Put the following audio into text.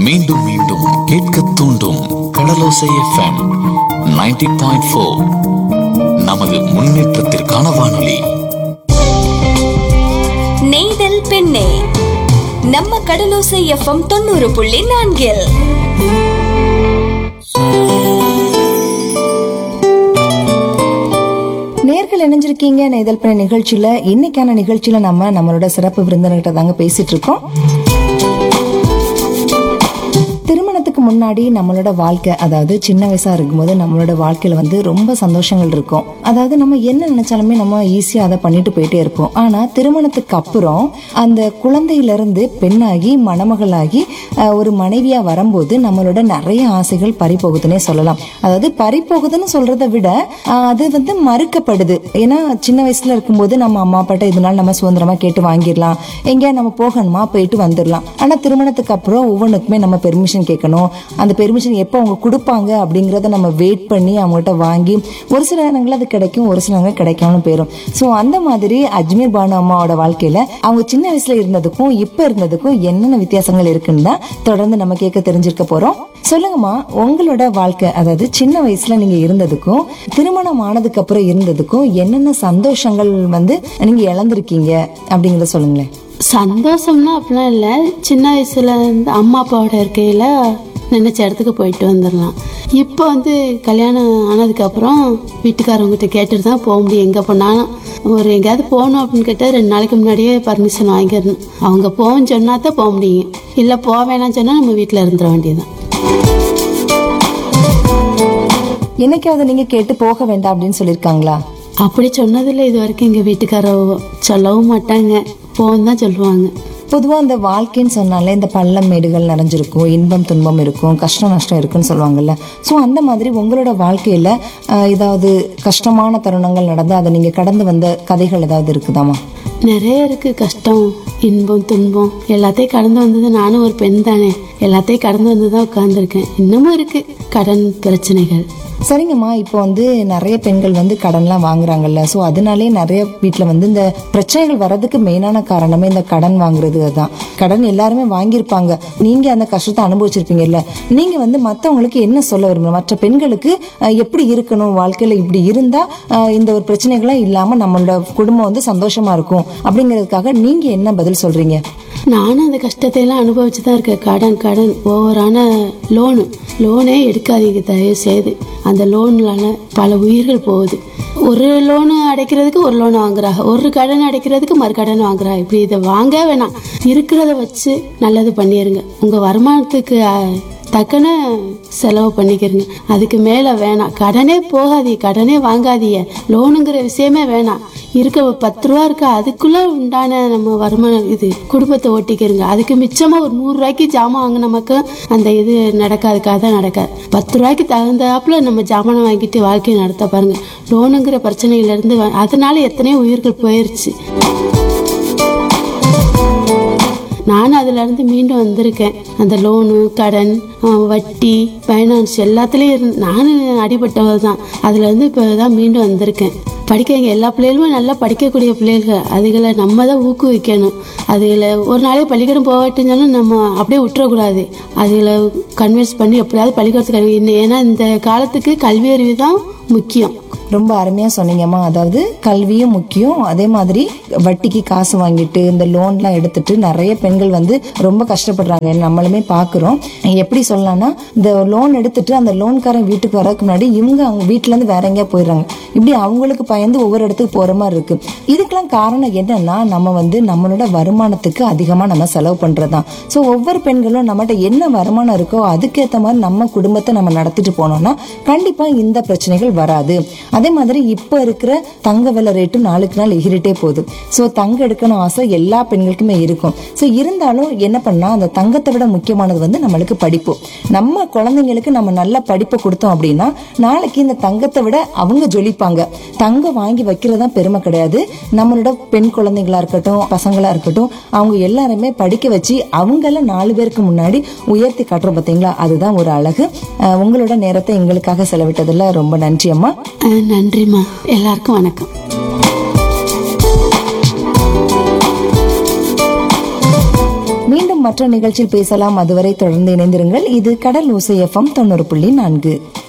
மீண்டும் மீண்டும் கேட்க தூண்டும் கடலோசை எஃப்எம் 90.4 பாயிண்ட் ஃபோர் நமது முன்னேற்றத்திற்கான வானொலி நெய்தல் பெண்ணே நம்ம கடலோசை எஃப்எம் தொண்ணூறு புள்ளி நான்கில் நேர்கள் இணைஞ்சிருக்கீங்க நெய்தல் பண்ண நிகழ்ச்சியில இன்னைக்கான நிகழ்ச்சியில நம்ம நம்மளோட சிறப்பு விருந்தினர்கிட்ட தாங்க பேசிட்டு இருக்கோம் திருமணத்துக்கு முன்னாடி நம்மளோட வாழ்க்கை அதாவது சின்ன வயசா இருக்கும்போது நம்மளோட வாழ்க்கையில வந்து ரொம்ப சந்தோஷங்கள் இருக்கும் அதாவது நம்ம என்ன நினைச்சாலுமே நம்ம ஈஸியா அதை பண்ணிட்டு போயிட்டே இருப்போம் ஆனா திருமணத்துக்கு அப்புறம் அந்த குழந்தையில இருந்து பெண்ணாகி மணமகளாகி அஹ், ஒரு மனைவியா வரும்போது நம்மளோட நிறைய ஆசைகள் பறிபோகுதுன்னே சொல்லலாம் அதாவது பறிபோகுதுன்னு சொல்றதை விட அஹ், அது வந்து மறுக்கப்படுது ஏன்னா சின்ன வயசுல இருக்கும்போது நம்ம அம்மா அப்பாட்ட இதனால நம்ம சுதந்திரமா கேட்டு வாங்கிடலாம் எங்கேயா நம்ம போகணுமா போயிட்டு வந்துடலாம் ஆனா திருமணத்துக்கு அப்புறம் ஒவ்வொன்றுக்குமே நம்ம பெர்மிஷன் கேட்கணும் அந்த பெர்மிஷன் எப்போ அவங்க கொடுப்பாங்க அப்படிங்கறத நம்ம வெயிட் பண்ணி அவங்ககிட்ட வாங்கி ஒரு சில நேரங்கள் அது கிடைக்கும் ஒரு சில நேரங்கள் கிடைக்காமலும் போயிடும் ஸோ அந்த மாதிரி அஜ்மீர் பானு அம்மாவோட வாழ்க்கையில அவங்க சின்ன வயசுல இருந்ததுக்கும் இப்ப இருந்ததுக்கும் என்னென்ன வித்தியாசங்கள் இருக்குன்னு தான் தொடர்ந்து நம்ம கேட்க தெரிஞ்சிருக்க போறோம் சொல்லுங்கம்மா உங்களோட வாழ்க்கை அதாவது சின்ன வயசுல நீங்க இருந்ததுக்கும் திருமணம் ஆனதுக்கு அப்புறம் இருந்ததுக்கும் என்னென்ன சந்தோஷங்கள் வந்து நீங்க இழந்திருக்கீங்க அப்படிங்கறத சொல்லுங்களேன் சந்தோஷம்னா அப்படிலாம் இல்லை சின்ன வயசுல இருந்து அம்மா அப்பாவோட இருக்கையில் நினச்ச இடத்துக்கு போயிட்டு வந்துடலாம் இப்போ வந்து கல்யாணம் ஆனதுக்கப்புறம் வீட்டுக்காரவங்ககிட்ட கேட்டுட்டு தான் போக முடியும் எங்கே போனாலும் ஒரு எங்கேயாவது போகணும் அப்படின்னு கேட்டால் ரெண்டு நாளைக்கு முன்னாடியே பர்மிஷன் வாங்கிடணும் அவங்க போகன்னு சொன்னா தான் போக முடியும் இல்லை போக வேணாம்னு சொன்னால் நம்ம வீட்டில் இருந்துட வேண்டியதுதான் என்னைக்காவது நீங்க கேட்டு போக வேண்டாம் அப்படின்னு சொல்லியிருக்காங்களா அப்படி சொன்னதில்லை இது வரைக்கும் எங்கள் வீட்டுக்காரோ சொல்லவும் மாட்டாங்க போன்னு தான் சொல்லுவாங்க பொதுவா இந்த வாழ்க்கைன்னு சொன்னாலே இந்த பள்ளம் மேடுகள் நிறைஞ்சிருக்கும் இன்பம் துன்பம் இருக்கும் கஷ்டம் நஷ்டம் இருக்குன்னு சொல்லுவாங்கல்ல ஸோ அந்த மாதிரி உங்களோட வாழ்க்கையில ஆஹ், ஏதாவது கஷ்டமான தருணங்கள் நடந்து அதை நீங்க கடந்து வந்த கதைகள் ஏதாவது இருக்குதாமா நிறைய இருக்கு கஷ்டம் இன்பம் துன்பம் எல்லாத்தையும் கடந்து வந்தது நானும் ஒரு பெண் தானே எல்லாத்தையும் கடந்து வந்து தான் உட்காந்துருக்கேன் இன்னமும் இருக்கு கடன் பிரச்சனைகள் சரிங்கம்மா இப்போ வந்து நிறைய பெண்கள் வந்து கடன்லாம் வாங்குறாங்கல்ல ஸோ அதனாலே நிறைய வீட்டில் வந்து இந்த பிரச்சனைகள் வர்றதுக்கு மெயினான காரணமே இந்த கடன் வாங்குறது தான் கடன் எல்லாருமே வாங்கியிருப்பாங்க நீங்க அந்த கஷ்டத்தை அனுபவிச்சிருப்பீங்கல்ல நீங்க வந்து மற்றவங்களுக்கு என்ன சொல்ல விரும்புறீங்க மற்ற பெண்களுக்கு அஹ், எப்படி இருக்கணும் வாழ்க்கையில இப்படி இருந்தா அஹ், இந்த ஒரு பிரச்சனைகள்லாம் இல்லாம நம்மளோட குடும்பம் வந்து சந்தோஷமா இருக்கும் அப்படிங்கிறதுக்காக நீங்க என்ன பதில் சொல்றீங்க நானும் அந்த கஷ்டத்தை எல்லாம் அனுபவிச்சு தான் இருக்கேன் கடன் கடன் ஓவரான லோனு லோனே எடுக்காதீங்க தயவு செய்து அந்த லோன்லால பல உயிர்கள் போகுது ஒரு லோனு அடைக்கிறதுக்கு ஒரு லோன் வாங்குறாங்க ஒரு கடன் அடைக்கிறதுக்கு மறு கடன் வாங்குறாங்க இப்படி இதை வாங்க வேணாம் இருக்கிறத வச்சு நல்லது பண்ணிடுங்க உங்கள் வருமானத்துக்கு அஹ், தக்கன செலவு பண்ணிக்கிறங்க அதுக்கு மேலே வேணாம் கடனே போகாதீங்க கடனே வாங்காதீங்க லோனுங்கிற விஷயமே வேணாம் இருக்க ஒரு பத்து ரூபா இருக்கா அதுக்குள்ள உண்டான நம்ம வருமானம் இது குடும்பத்தை ஓட்டிக்கிறங்க அதுக்கு மிச்சமா ஒரு நூறு ரூபாய்க்கு ஜாமான் வாங்க நமக்கு அந்த இது நடக்காது கதை நடக்காது பத்து ரூபாய்க்கு தகுந்தாப்புல நம்ம ஜாமான் வாங்கிட்டு வாழ்க்கையை நடத்த பாருங்க லோனுங்கிற பிரச்சனையில இருந்து வ- அதனால எத்தனையோ உயிர்கள் போயிருச்சு நானும் அதுல இருந்து மீண்டும் வந்திருக்கேன் அந்த லோனு கடன் அஹ், வட்டி ஃபைனான்ஸ் எல்லாத்துலேயும் இருந்து நானும் அடிபட்டவள் தான் அதுல இருந்து இப்போ தான் மீண்டும் வந்திருக்கேன் படிக்கிறவங்க எல்லா பிள்ளைகளுமே நல்லா படிக்கக்கூடிய பிள்ளைகள் அதுகளை நம்ம தான் ஊக்குவிக்கணும் அதுகளை ஒரு நாளே பள்ளிக்கூடம் போகட்டுன்னு சொன்னா நம்ம அப்படியே விட்டுறக்கூடாது அதுகளை கன்வின்ஸ் பண்ணி எப்படியாவது பள்ளிக்கூடத்துக்கு அனுப்பி- ஏன்னா இந்த காலத்துக்கு கல்வி அறிவு தான் முக்கியம் ரொம்ப அருமையா சொன்னீங்கம்மா அதாவது கல்வியும் முக்கியம் அதே மாதிரி வட்டிக்கு காசு வாங்கிட்டு இந்த லோன்லாம் எடுத்துட்டு நிறைய பெண்கள் வந்து ரொம்ப கஷ்டப்படுறாங்க நம்மளுமே பாக்குறோம் எப்படி சொல்லலாம்னா இந்த லோன் எடுத்துட்டு அந்த லோன்காரன் வீட்டுக்கு வரதுக்கு முன்னாடி இவங்க அவங்க வீட்டுல இருந்து வேற எங்கேயா போயிடுறாங்க இப்படி அவங்களுக்கு பயந்து ஒவ்வொரு இடத்துக்கு போற மாதிரி இருக்கு இதுக்கெல்லாம் காரணம் என்னன்னா நம்ம வந்து நம்மளோட வருமானத்துக்கு அதிகமா நம்ம செலவு பண்றதுதான் ஸோ ஒவ்வொரு பெண்களும் நம்மகிட்ட என்ன வருமானம் இருக்கோ அதுக்கேற்ற மாதிரி நம்ம குடும்பத்தை நம்ம நடத்திட்டு போனோம்னா கண்டிப்பா இந்த பிரச்சனைகள் வராது அதே மாதிரி இப்போ இருக்கிற தங்க விலை ரேட்டும் நாளுக்கு நாள் எகிரிட்டே போகுது ஸோ தங்கம் எடுக்கணும் ஆசை எல்லா பெண்களுக்குமே இருக்கும் ஸோ இருந்தாலும் என்ன பண்ணா அந்த தங்கத்தை விட முக்கியமானது வந்து நம்மளுக்கு படிப்பு நம்ம குழந்தைங்களுக்கு நம்ம நல்ல படிப்பை கொடுத்தோம் அப்படின்னா நாளைக்கு இந்த தங்கத்தை விட அவங்க ஜொலிப்பாங்க தங்கம் வாங்கி வைக்கிறது தான் பெருமை கிடையாது நம்மளோட பெண் குழந்தைங்களா இருக்கட்டும் பசங்களா இருக்கட்டும் அவங்க எல்லாருமே படிக்க வச்சு அவங்கள நாலு பேருக்கு முன்னாடி உயர்த்தி காட்டுறோம் பார்த்தீங்களா அதுதான் ஒரு அழகு அஹ் உங்களோட நேரத்தை எங்களுக்காக செலவிட்டதுல ரொம்ப நன்றி அம்மா அஹ் நன்றிம்மா எல்லாருக்கும் வணக்கம் மீண்டும் மற்ற நிகழ்ச்சியில் பேசலாம் அதுவரை தொடர்ந்து இணைந்திருங்கள் இது கடல் ஓசை எஃப்எம் தொண்ணூறு புள்ளி நான்கு